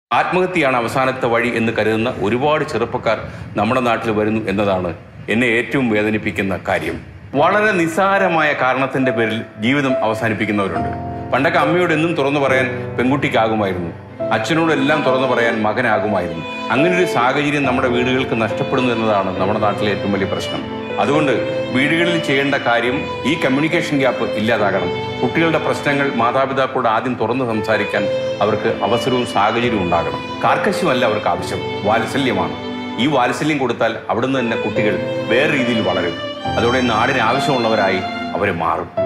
ആത്മഹത്യയാണ് അവസാനത്തെ വഴി എന്ന് കരുതുന്ന ഒരുപാട് ചെറുപ്പക്കാർ നമ്മുടെ നാട്ടിൽ വരുന്നു എന്നതാണ് എന്നെ ഏറ്റവും വേദനിപ്പിക്കുന്ന കാര്യം വളരെ നിസ്സാരമായ കാരണത്തിന്റെ പേരിൽ ജീവിതം അവസാനിപ്പിക്കുന്നവരുണ്ട് പണ്ടൊക്കെ അമ്മയോട് എന്നും തുറന്നു പറയാൻ പെൺകുട്ടിക്കാകുമായിരുന്നു അച്ഛനോടെല്ലാം തുറന്നു പറയാൻ മകനാകുമായിരുന്നു അങ്ങനെ ഒരു സാഹചര്യം നമ്മുടെ വീടുകൾക്ക് നഷ്ടപ്പെടുന്നു എന്നതാണ് നമ്മുടെ നാട്ടിലെ ഏറ്റവും വലിയ പ്രശ്നം അതുകൊണ്ട് വീടുകളിൽ ചെയ്യേണ്ട കാര്യം ഈ കമ്മ്യൂണിക്കേഷൻ ഗ്യാപ്പ് ഇല്ലാതാകണം കുട്ടികളുടെ പ്രശ്നങ്ങൾ മാതാപിതാക്കളോട് ആദ്യം തുറന്ന് സംസാരിക്കാൻ അവർക്ക് അവസരവും സാഹചര്യവും ഉണ്ടാകണം കാർക്കശ്യമല്ല അവർക്ക് ആവശ്യം വാത്സല്യമാണ് ഈ വാത്സല്യം കൊടുത്താൽ അവിടുന്ന് തന്നെ കുട്ടികൾ വേറെ രീതിയിൽ വളരും അതോടെ നാടിന് ആവശ്യമുള്ളവരായി അവർ മാറും